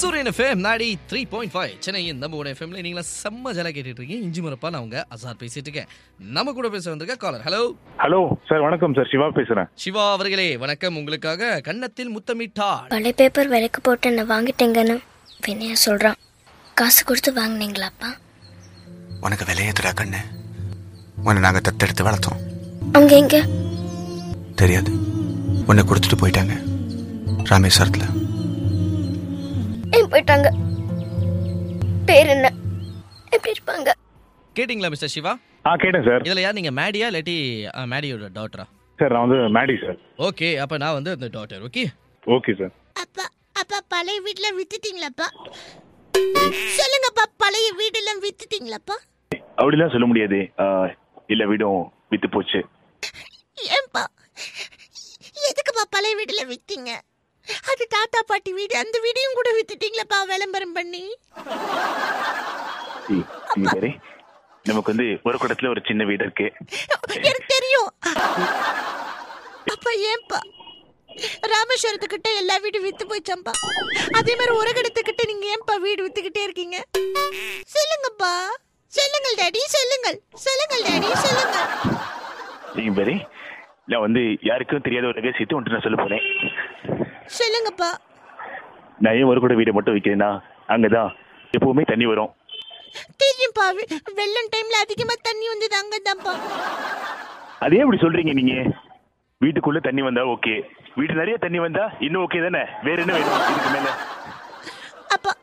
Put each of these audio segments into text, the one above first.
சூரியன் எஃப்எம் நாடி three point five சென்னையின் நம்ம கூட எஃப்எம்ல நீங்களா செம்ம ஜாலியாக கேட்டுட்டு இருக்கீங்க இஞ்சி முறப்பா நான் உங்க அசார் பேசிட்டு இருக்கேன் நம்ம கூட பேச வந்திருக்க காலர் ஹலோ ஹலோ சார் வணக்கம் சார் சிவா பேசுறேன் சிவா அவர்களே வணக்கம் உங்களுக்காக கன்னத்தில் முத்தமிட்டாள் பழைய பேப்பர் விலைக்கு போட்டு நான் வாங்கிட்டேங்கன்னு வினயா சொல்றான் காசு கொடுத்து வாங்குனீங்களாப்பா உனக்கு விலையேத்துடா கண்ணு உன்னை நாங்கள் தத்தெடுத்து வளர்த்தோம் அவங்க எங்க தெரியாது உன்னை கொடுத்துட்டு போயிட்டாங்க ராமேஸ்வரத்தில் ஏன் போயிட்டாங்க பேர் என்ன எப்படி இருப்பாங்க கேட்டிங்களா மிஸ்டர் சிவா ஆ கேட்டேன் சார் இதுல யார் நீங்க மேடியா இல்லாட்டி அஹ், மேடியோட டாட்டரா சார் நான் வந்து மேடி சார் ஓகே அப்ப நான் வந்து அந்த டாட்டர் ஓகே ஓகே சார் அப்பா அப்பா பழைய வீட்ல வித்துட்டீங்களாப்பா சொல்லுங்கப்பா பழைய வீடெல்லாம் வித்துட்டீங்களாப்பா அப்படிலாம் சொல்ல முடியாது ஆ, இல்ல வீடும் வித்து போச்சு ஏன்பா எதுக்குப்பா பழைய வீடுல வித்தீங்க அது தாத்தா பாட்டி வீடு அந்த வீடையும் கூட வித்துட்டீங்களாப்பா விளம்பரம் பண்ணி இ- இங்க பாரு, நமக்கு வந்து ஒரு குடத்துல ஒரு சின்ன வீடு இருக்கு எனக்கு தெரியும் அப்பா ஏன்பா ராமேஸ்வரத்துக்கிட்ட எல்லா வீடும் வித்து போச்சாம்பா அதே மாதிரி உரகடத்துக்கிட்ட நீங்க ஏன்பா வீடு வித்துக்கிட்டே இருக்கீங்க சொல்லுங்கப்பா சொல்லுங்கள் டாடி சொல்லுங்கள் சொல்லுங்கள் டாடி சொல்லுங்கள் நீங்க பாரு நான் வந்து யாருக்கும் தெரியாத ஒரு ரகசியத்தை உன்ட்டு நான் சொல்ல போறேன் சொல்லுங்கப்பா நான் ஏன் ஒரு கூட வீடை மட்டும் வைக்கிறேன்னா அங்கதான் எப்பவுமே தண்ணி வரும் தெரியும்பா வெ- வெள்ளம் டைம்ல அதிகமா தண்ணி வந்தது அங்கதான்ப்பா அதே எப்படி சொல்றீங்க நீங்க வீட்டுக்குள்ள தண்ணி வந்தா ஓகே வீட்டு நிறைய தண்ணி வந்தா இன்னும் ஓகே தானே வேற என்ன வேணும் இதுக்கு மேல அப்பா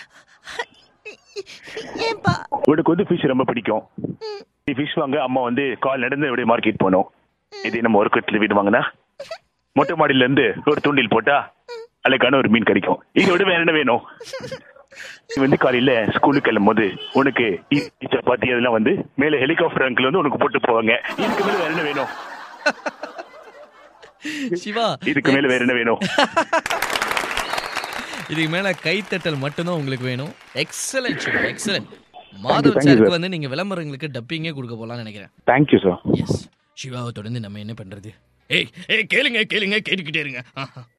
ஏன்பா உனக்கு வந்து ஃபிஷ் ரொம்ப பிடிக்கும் நீ ஃபிஷ் வாங்க அம்மா வந்து கால் நடந்து அப்படியே மார்க்கெட் போனோம் இதே நம்ம ஒரு கட்டில் வீடு வாங்கினா மொட்டை மாடியில இருந்து ஒரு தூண்டில் போட்டா அழகான ஒரு மீன் கிடைக்கும் இதோட வேற என்ன வேணும் நீ வந்து காலையில ஸ்கூலுக்கு கிளம்பும் போது உனக்கு இ- இ சப்பாத்தி அதெல்லாம் வந்து மேல ஹெலிகாப்டர் அங்கிள் வந்து உனக்கு போட்டு போவாங்க இதுக்கு மேல வேற என்ன வேணும் சிவா இதுக்கு மேல வேற என்ன வேணும் இதுக்கு மேல கைத்தட்டல் மட்டும்தான் உங்களுக்கு வேணும் excellent Siva excellent you, Madhav thank you, சாருக்கு sir. வந்து நீங்க விளம்பரங்களுக்கு டப்பிங்கே கொடுக்க போலாம்னு நினைக்கிறேன் தேங்க்யூ சார் எஸ் சிவாவை தொடர்ந்து நம்ம என்ன பண்றது ஏய் ஏய் கேளுங்க கேளுங்க கேட்டுக்கிட்டே இருங்க ஆஹா.